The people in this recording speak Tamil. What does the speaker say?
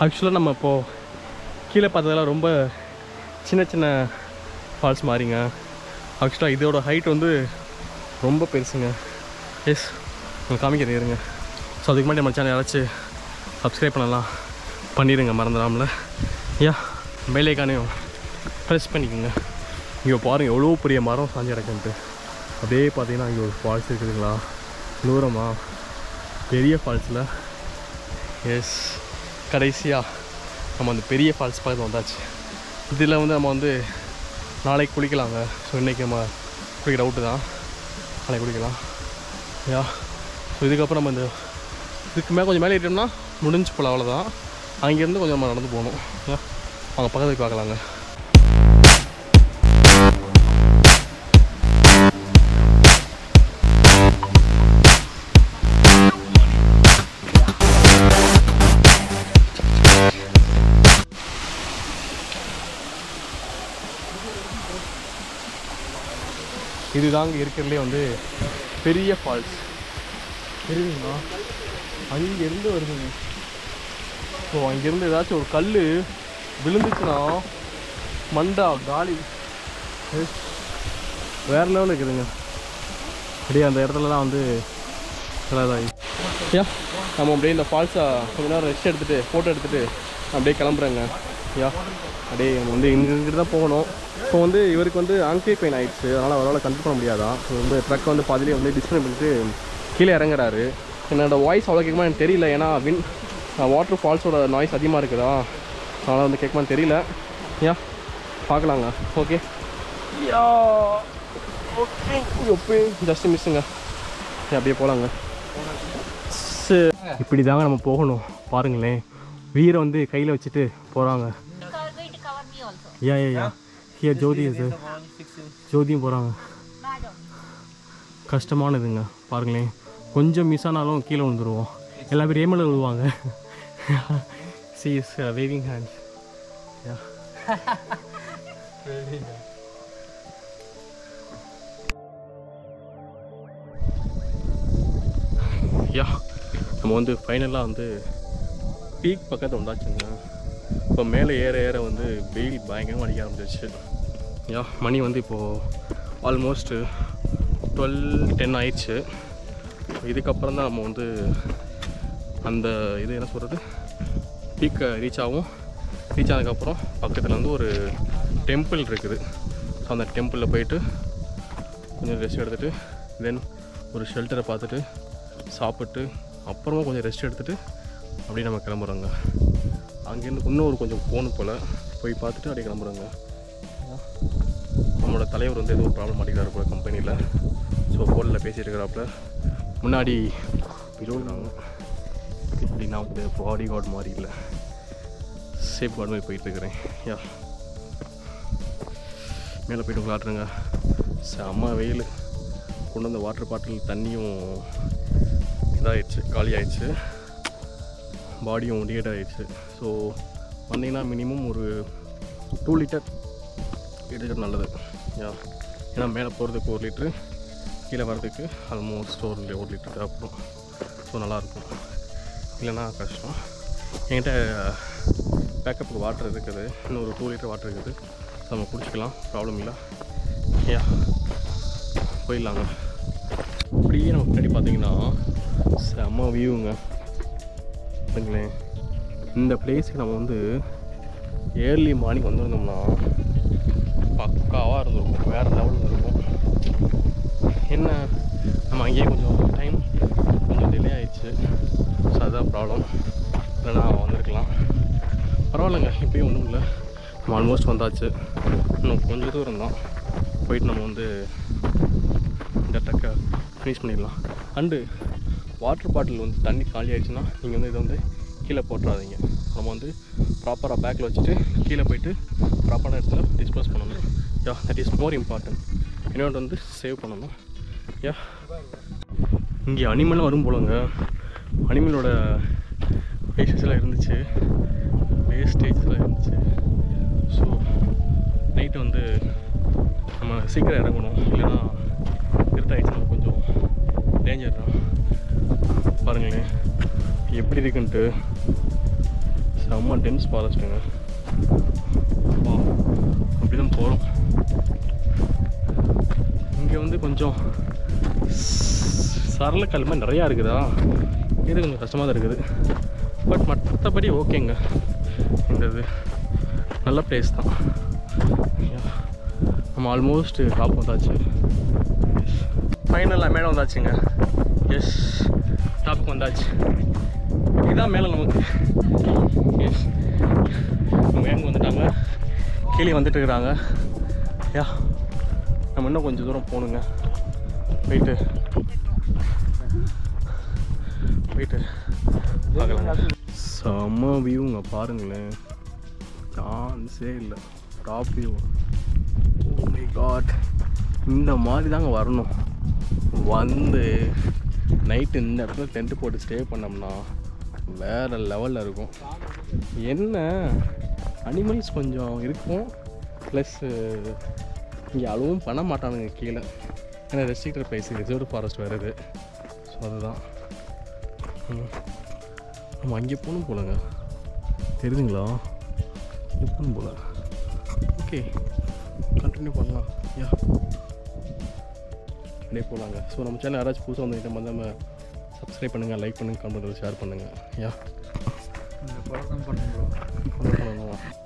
ஆக்சுவலாக நம்ம இப்போது கீழே பார்த்ததெல்லாம் ரொம்ப சின்ன சின்ன ஃபால்ஸ் மாதிரிங்க ஆக்சுவலாக இதோட ஹைட் வந்து ரொம்ப பெருசுங்க எஸ் உங்களுக்கு காமிக்கிறது இருங்க ஸோ அதுக்கு முன்னாடி நம்ம சேனல் யாராச்சும் சப்ஸ்கிரைப் பண்ணலாம் பண்ணிடுங்க மறந்துடாமல யா மேலேக்கானையும் ப்ரெஸ் பண்ணிக்கோங்க இங்கே பாருங்கள் எவ்வளோ பெரிய மரம் சாஞ்சு கிடக்குன்ட்டு அப்படியே பார்த்தீங்கன்னா இங்கே ஒரு ஃபால்ஸ் இருக்குதுங்களா தூரமா பெரிய ஃபால்ஸில் எஸ் கடைசியாக நம்ம அந்த பெரிய ஃபால்ஸ் பக்கத்தில் வந்தாச்சு இதில் வந்து நம்ம வந்து நாளைக்கு குளிக்கலாங்க ஸோ இன்றைக்கி நம்ம குளிக்க டவுட்டு தான் நாளைக்கு குளிக்கலாம் யா ஸோ இதுக்கப்புறம் நம்ம இந்த இதுக்கு மேலே கொஞ்சம் மேலே ஏறிட்டோம்னா முடிஞ்சு போல அவ்வளோதான் அங்கேருந்து கொஞ்சம் நம்ம நடந்து போகணும் யா அவங்க பக்கத்துக்கு பார்க்கலாங்க இதுதாங்க இருக்கிறதுலே வந்து பெரிய ஃபால்ஸ் தெரியுங்களா அங்கேருந்து வருதுங்க ஸோ அங்கேருந்து ஏதாச்சும் ஒரு கல் விழுந்துச்சுன்னா மண்டா காலி ஏய், வேற லெவலில் இருக்குதுங்க அப்படியே அந்த இடத்துலலாம் வந்து இதாகி யா நம்ம அப்படியே இந்த ஃபால்ஸை கொஞ்ச நேரம் ரெஸ்ட் எடுத்துகிட்டு ஃபோட்டோ எடுத்துகிட்டு அப்படியே கிளம்புறேங்க யா அப்படியே நம்ம வந்து இங்கே இங்கிட்டு தான் போகணும் இப்போ வந்து இவருக்கு வந்து ஆங்கே பெயின் ஆயிடுச்சு அதனால் அவரால் கண்ட்ரோல் பண்ண முடியாதான் ஸோ வந்து ட்ரக் வந்து பாதிலே வந்து டிஸ்பிளே பண்ணிட்டு கீழே இறங்குறாரு என்னோட வாய்ஸ் அவ்வளோ கேட்குமா எனக்கு தெரியல ஏன்னா வின் வாட்டர் ஃபால்ஸோட நாய்ஸ் அதிகமாக இருக்குதா அதனால் வந்து கேட்குமான்னு தெரியல யா பார்க்கலாங்க ஓகே யா ஓகே எப்போ ஜஸ்ட் மிஸ்ஸுங்க சரி அப்படியே போகலாங்க இப்படி தாங்க நம்ம போகணும் பாருங்களேன் வீரை வந்து கையில் வச்சுட்டு போகிறாங்க You are going to cover me also. Yeah yeah yeah here Jothi இது ஜோதியும் போகிறாங்க Madam. கஷ்டமானதுங்க பாருங்களேன் கொஞ்சம் மிஸ் ஆனாலும் கீழே விழுந்துருவோம் எல்லா பேரும் ஏமல விழுவாங்க she is waving hands yeah yeah நம்ம வந்து ஃபைனலாக வந்து பீக் பக்கத்தில் வந்தாச்சுங்க இப்போ மேலே ஏற ஏற வந்து வெயில் பயங்கரமாக அடிக்க ஆரம்பிச்சிருச்சு யா மணி வந்து இப்போது ஆல்மோஸ்ட்டு டுவெல் டென் ஆயிடுச்சு இதுக்கப்புறம் தான் நம்ம வந்து அந்த இது என்ன சொல்கிறது பீக்கை ரீச் ஆகும் ரீச் ஆனதுக்கப்புறம் பக்கத்தில் வந்து ஒரு டெம்பிள் இருக்குது ஸோ அந்த டெம்பிளில் போயிட்டு கொஞ்சம் ரெஸ்ட் எடுத்துகிட்டு தென் ஒரு ஷெல்டரை பார்த்துட்டு சாப்பிட்டு அப்புறமா கொஞ்சம் ரெஸ்ட் எடுத்துகிட்டு அப்படியே நம்ம கிளம்புறோங்க அங்கேருந்து இன்னும் ஒரு கொஞ்சம் போகணும் போல் போய் பார்த்துட்டு அப்படியே கிளம்புறோங்க நம்மளோட தலைவர் வந்து ஏதோ ஒரு ப்ராப்ளம் மாட்டிக்கிறாரு போல கம்பெனியில் ஸோ ஃபோனில் பேசிட்டு இருக்கிறாப்புல முன்னாடி இருக்காங்க இப்படி நான் வந்து பாடி கார்டு மாதிரி இல்லை சேஃப் கார்டு மாதிரி போயிட்டுருக்கிறேன் யா மேலே போயிட்டு காட்டுறேங்க செம்ம வெயில் கொண்டு வந்த வாட்டர் பாட்டில் தண்ணியும் இதாகிடுச்சு காலி ஆயிடுச்சு பாடியும் டிஹைட் ஆயிடுச்சு ஸோ வந்தீங்கன்னா மினிமம் ஒரு டூ லிட்டர் எடுக்கிறது நல்லது யா ஏன்னா மேலே போகிறதுக்கு ஒரு லிட்ரு கீழே வர்றதுக்கு ஆல்மோஸ்ட் ஒரு ஒரு லிட்டர் தேவைப்படும் ஸோ நல்லாயிருக்கும் இல்லைன்னா கஷ்டம் என்கிட்ட பேக்கப்புக்கு வாட்டர் இருக்குது இன்னும் ஒரு டூ லிட்டர் வாட்டர் இருக்குது ஸோ நம்ம குடிச்சிக்கலாம் ப்ராப்ளம் இல்லை யா போயிடலாங்க அப்படியே நம்ம பின்னாடி பார்த்தீங்கன்னா செம்ம வியூங்க பாருங்களேன் இந்த பிளேஸுக்கு நம்ம வந்து ஏர்லி மார்னிங் வந்திருந்தோம்னா பக்காவாக இருந்திருக்கும் வேறு லெவலில் இருக்கும் என்ன நம்ம அங்கேயே கொஞ்சம் டைம் கொஞ்சம் டிலே ஆயிடுச்சு ஸோ அதுதான் ப்ராப்ளம் இல்லைனா வந்திருக்கலாம் பரவாயில்லைங்க இப்பயும் ஒன்றும் இல்லை நம்ம ஆல்மோஸ்ட் வந்தாச்சு இன்னும் கொஞ்சம் தூரம் தான் போயிட்டு நம்ம வந்து இந்த ட்ரக்கை ஃபினிஷ் பண்ணிடலாம் அண்டு வாட்டர் பாட்டில் வந்து தண்ணி காலி ஆயிடுச்சுன்னா நீங்கள் வந்து இதை வந்து கீழே போட்டுறாதீங்க நம்ம வந்து ப்ராப்பராக பேக்கில் வச்சுட்டு கீழே போயிட்டு ப்ராப்பரான இடத்துல டிஸ்போஸ் பண்ணணும் yeah that is more important இன்னொன்று வந்து சேவ் பண்ணணும் யா இங்கே அனிமலும் வரும் போலங்க அனிமலோட ஃபேஷஸ்லாம் இருந்துச்சு வேஸ்டேஜஸ்லாம் இருந்துச்சு ஸோ நைட்டு வந்து நம்ம சீக்கிரம் இறங்கணும் இல்லைன்னா இருட்டாயிடுச்சு நம்ம கொஞ்சம் டேஞ்சர் தான் பாருங்களேன் எப்படி இருக்குன்ட்டு செம்ம டென்ஸ் ஃபாரஸ்ட்டுங்க அப்படி தான் போகிறோம் இங்கே வந்து கொஞ்சம் சரளக்கல் மாதிரி நிறையா இருக்குதா இது கொஞ்சம் கஷ்டமாக தான் இருக்குது பட் மற்றபடி ஓகேங்க இந்த இது நல்ல பிளேஸ் தான் Yeah. நம்ம ஆல்மோஸ்ட் டாப் வந்தாச்சு ஃபைனலாக மேலே வந்தாச்சுங்க எஸ் டாப்புக்கு வந்தாச்சு இதுதான் மேலே நமக்கு எஸ் நம்ம ஏங்க வந்துட்டாங்க கீழே வந்துட்டு இருக்கிறாங்க யா நம்ம இன்னும் கொஞ்சம் தூரம் போகணுங்க போயிட்டு போயிட்டு பார்க்கலாம் செம்ம வியூங்க பாருங்களேன் சான்ஸே இல்லை டாப் வியூ மை காட் இந்த மாதிரி தாங்க வரணும் வந்து நைட்டு இந்த இடத்துல டென்ட் போட்டு ஸ்டே பண்ணோம்னா வேறு லெவலில் இருக்கும் என்ன அனிமல்ஸ் கொஞ்சம் இருக்கும் ப்ளஸ்ஸு இங்கே அளவும் பண்ண மாட்டானுங்க கீழே ஏன்னா ரெஸ்ட்ரிக்டட் ப்ரைஸ் ரிசர்வ் ஃபாரஸ்ட் வேறு இது ஸோ அதுதான் ம். நம்ம அங்கே போகணும் போலங்க தெரியுதுங்களா இங்கே போகணும் போல ஓகே கண்டினியூ பண்ணலாம் யா அப்படியே போகலாங்க ஸோ நம்ம சேனல் யாராச்சும் புதுசாக வந்துக்கிட்ட மாதிரி நம்ம சப்ஸ்கிரைப் பண்ணுங்கள் லைக் பண்ணுங்கள் கமெண்ட் பண்ணுங்கள் ஷேர் பண்ணுங்கள் யா இந்த பழக்கம் பண்ணுங்களா பண்ணணும்